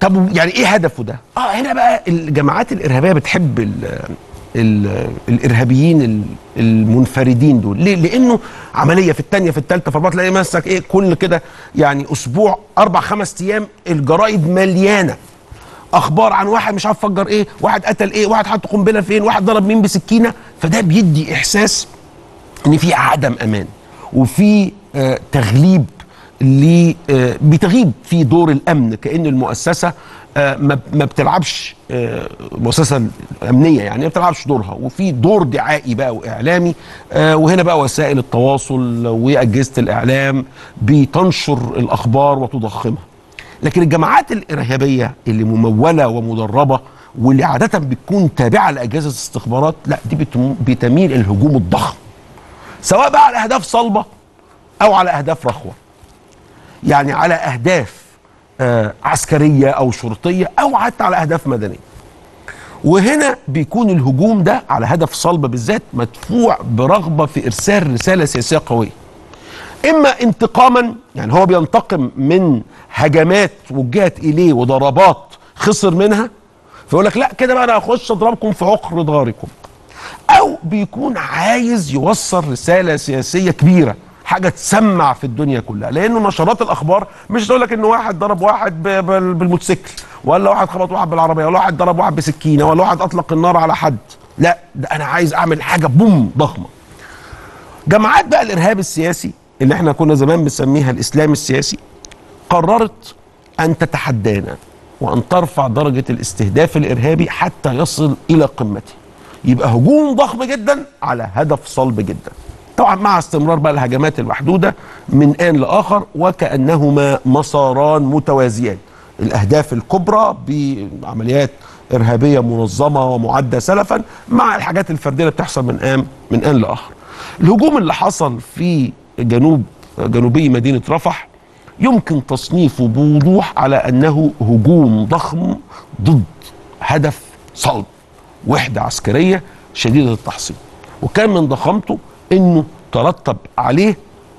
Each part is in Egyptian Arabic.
طب يعني ايه هدفه ده؟ اه هنا بقى الجماعات الارهابيه بتحب ال ال الارهابيين ال- المنفردين دول ليه؟ لانه عمليه في الثانيه في الثالثه في الرابعه تلاقي مسك ايه كل كده يعني اسبوع اربع خمس ايام الجرائد مليانه اخبار عن واحد مش عارف فجر ايه واحد قتل ايه واحد حط قنبله فين واحد ضرب مين بسكينه فده بيدي احساس ان في عدم امان وفي آه تغليب ل آه بتغيب في دور الامن كان المؤسسه آه ما ما بتلعبش آه مؤسسه امنيه يعني ما بتلعبش دورها وفي دور دعائي بقى واعلامي آه وهنا بقى وسائل التواصل واجهزه الاعلام بتنشر الاخبار وتضخمها لكن الجماعات الارهابيه اللي مموله ومدربه واللي عاده بتكون تابعه لاجهزه الاستخبارات لا دي بتم- بتميل الهجوم الضخم سواء بقى على اهداف صلبه او على اهداف رخوه يعني على اهداف آه عسكريه او شرطيه او حتى على اهداف مدنيه وهنا بيكون الهجوم ده على هدف صلب بالذات مدفوع برغبه في ارسال رساله سياسيه قويه اما انتقاما يعني هو بينتقم من هجمات وجهت اليه وضربات خسر منها فيقول لك لا كده بقى انا هخش اضربكم في عقر داركم او بيكون عايز يوصل رساله سياسيه كبيره حاجه تسمع في الدنيا كلها لانه نشرات الاخبار مش تقول لك ان واحد ضرب واحد ب- بال- بالموتوسيكل ولا واحد خبط واحد بالعربيه ولا واحد ضرب واحد بسكينه ولا واحد اطلق النار على حد لا ده انا عايز اعمل حاجه بوم ضخمه جماعات بقى الارهاب السياسي اللي احنا كنا زمان بنسميها الاسلام السياسي قررت ان تتحدانا وان ترفع درجه الاستهداف الارهابي حتى يصل الى قمته يبقى هجوم ضخم جدا على هدف صلب جدا طبعا مع استمرار بقى الهجمات المحدوده من ان لاخر وكانهما مساران متوازيان الاهداف الكبرى بعمليات ارهابيه منظمه ومعده سلفا مع الحاجات الفرديه اللي بتحصل من ان من ان لاخر الهجوم اللي حصل في جنوب جنوبي مدينه رفح يمكن تصنيفه بوضوح على انه هجوم ضخم ضد هدف صلب وحده عسكريه شديده التحصين وكان من ضخامته انه ترتب عليه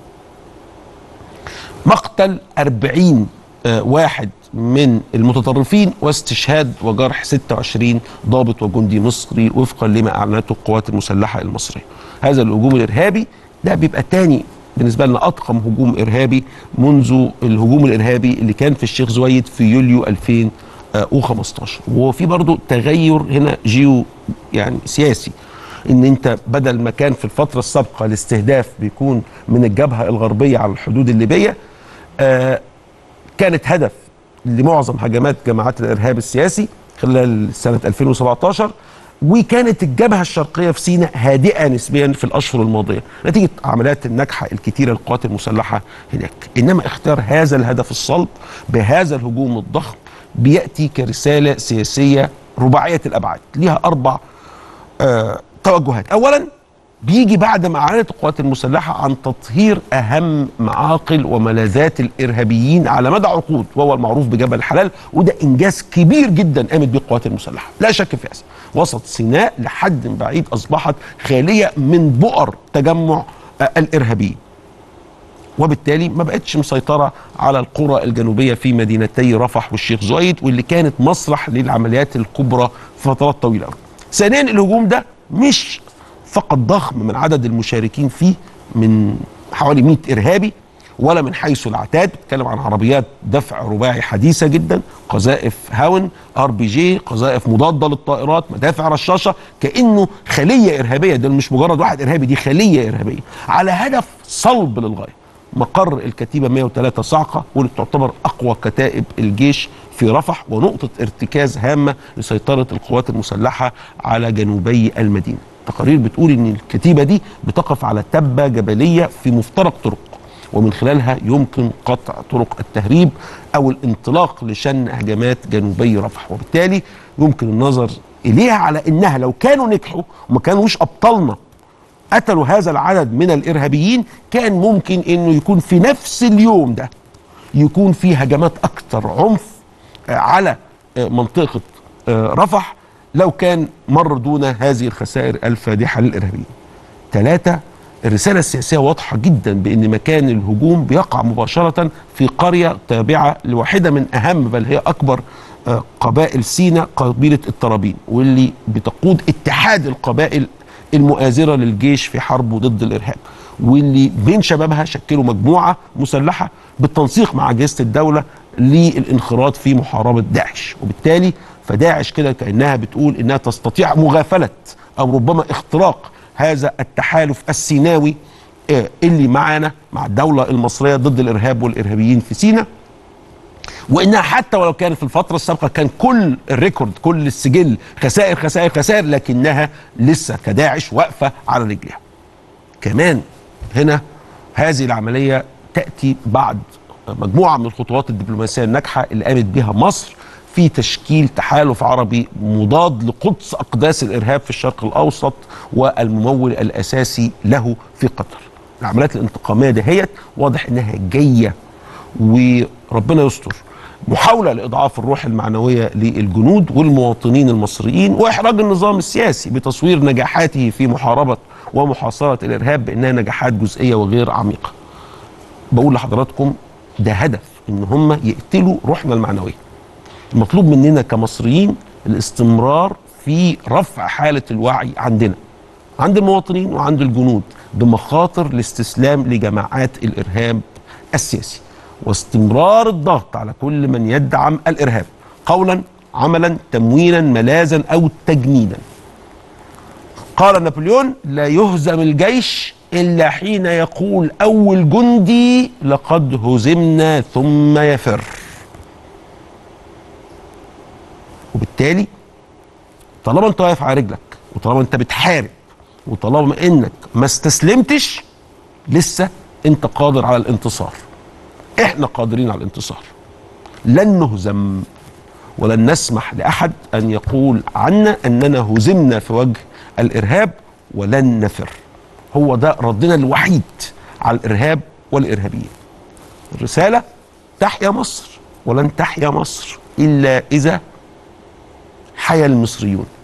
مقتل 40 آه، واحد من المتطرفين واستشهاد وجرح 26 ضابط وجندي مصري وفقا لما اعلنته القوات المسلحه المصريه. هذا الهجوم الارهابي ده بيبقى تاني بالنسبه لنا اضخم هجوم ارهابي منذ الهجوم الارهابي اللي كان في الشيخ زويد في يوليو 2015 وفي برضو تغير هنا جيو يعني سياسي ان انت بدل ما كان في الفتره السابقه الاستهداف بيكون من الجبهه الغربيه على الحدود الليبيه آه كانت هدف لمعظم هجمات جماعات الارهاب السياسي خلال سنه 2017 وكانت الجبهه الشرقيه في سيناء هادئه نسبيا في الاشهر الماضيه نتيجه عمليات الناجحه الكثيره للقوات المسلحه هناك انما اختيار هذا الهدف الصلب بهذا الهجوم الضخم بياتي كرساله سياسيه رباعيه الابعاد ليها اربع آه توجهات اولا بيجي بعد ما اعلنت القوات المسلحه عن تطهير اهم معاقل وملاذات الارهابيين على مدى عقود وهو المعروف بجبل الحلال وده انجاز كبير جدا قامت به القوات المسلحه لا شك في هذا وسط سيناء لحد بعيد اصبحت خاليه من بؤر تجمع آه الارهابيين وبالتالي ما بقتش مسيطرة على القرى الجنوبية في مدينتي رفح والشيخ زويد واللي كانت مسرح للعمليات الكبرى في فترات طويلة أوي. ثانيا الهجوم ده مش فقط ضخم من عدد المشاركين فيه من حوالي 100 إرهابي ولا من حيث العتاد بتتكلم عن عربيات دفع رباعي حديثة جدا قذائف هاون ار بي جي قذائف مضادة للطائرات مدافع رشاشة كأنه خلية إرهابية ده مش مجرد واحد إرهابي دي خلية إرهابية على هدف صلب للغاية مقر الكتيبة 103 صعقة واللي تعتبر أقوى كتائب الجيش في رفح ونقطة ارتكاز هامة لسيطرة القوات المسلحة على جنوبي المدينة تقارير بتقول ان الكتيبة دي بتقف على تبة جبلية في مفترق طرق ومن خلالها يمكن قطع طرق التهريب او الانطلاق لشن هجمات جنوبي رفح وبالتالي يمكن النظر اليها على انها لو كانوا نجحوا وما كانوش ابطالنا قتلوا هذا العدد من الارهابيين كان ممكن انه يكون في نفس اليوم ده يكون في هجمات اكثر عنف على منطقه رفح لو كان مر دون هذه الخسائر الفادحه للارهابيين. ثلاثه الرساله السياسيه واضحه جدا بان مكان الهجوم بيقع مباشره في قريه تابعه لواحده من اهم بل هي اكبر آه، قبائل سينا قبيله الترابين واللي بتقود اتحاد القبائل المؤازره للجيش في حربه ضد الارهاب واللي بين شبابها شكلوا مجموعه مسلحه بالتنسيق مع اجهزه الدوله للانخراط في محاربه داعش وبالتالي فداعش كده كانها بتقول انها تستطيع مغافله او ربما اختراق هذا التحالف السيناوي آه، اللي معانا مع الدوله المصريه ضد الارهاب والارهابيين في سيناء وانها حتى ولو كان في الفتره السابقه كان كل الريكورد كل السجل خسائر خسائر خسائر لكنها لسه كداعش واقفه على رجلها. كمان هنا هذه العمليه تاتي بعد مجموعه من الخطوات الدبلوماسيه الناجحه اللي قامت بها مصر في تشكيل تحالف عربي مضاد لقدس اقداس الارهاب في الشرق الاوسط والممول الاساسي له في قطر. العمليات الانتقاميه دهيت واضح انها جايه وربنا يستر محاوله لاضعاف الروح المعنويه للجنود والمواطنين المصريين واحراج النظام السياسي بتصوير نجاحاته في محاربه ومحاصره الارهاب بانها نجاحات جزئيه وغير عميقه. بقول لحضراتكم ده هدف ان هم يقتلوا روحنا المعنويه. المطلوب مننا كمصريين الاستمرار في رفع حاله الوعي عندنا عند المواطنين وعند الجنود بمخاطر الاستسلام لجماعات الارهاب السياسي واستمرار الضغط على كل من يدعم الارهاب قولا عملا تمويلا ملاذا او تجنيدا قال نابليون لا يهزم الجيش الا حين يقول اول جندي لقد هزمنا ثم يفر وبالتالي طالما انت واقف على رجلك وطالما انت بتحارب وطالما انك ما استسلمتش لسه انت قادر على الانتصار احنا قادرين على الانتصار لن نهزم ولن نسمح لاحد ان يقول عنا اننا هزمنا في وجه الارهاب ولن نفر هو ده ردنا الوحيد على الارهاب والارهابيين الرساله تحيا مصر ولن تحيا مصر الا اذا حيا المصريون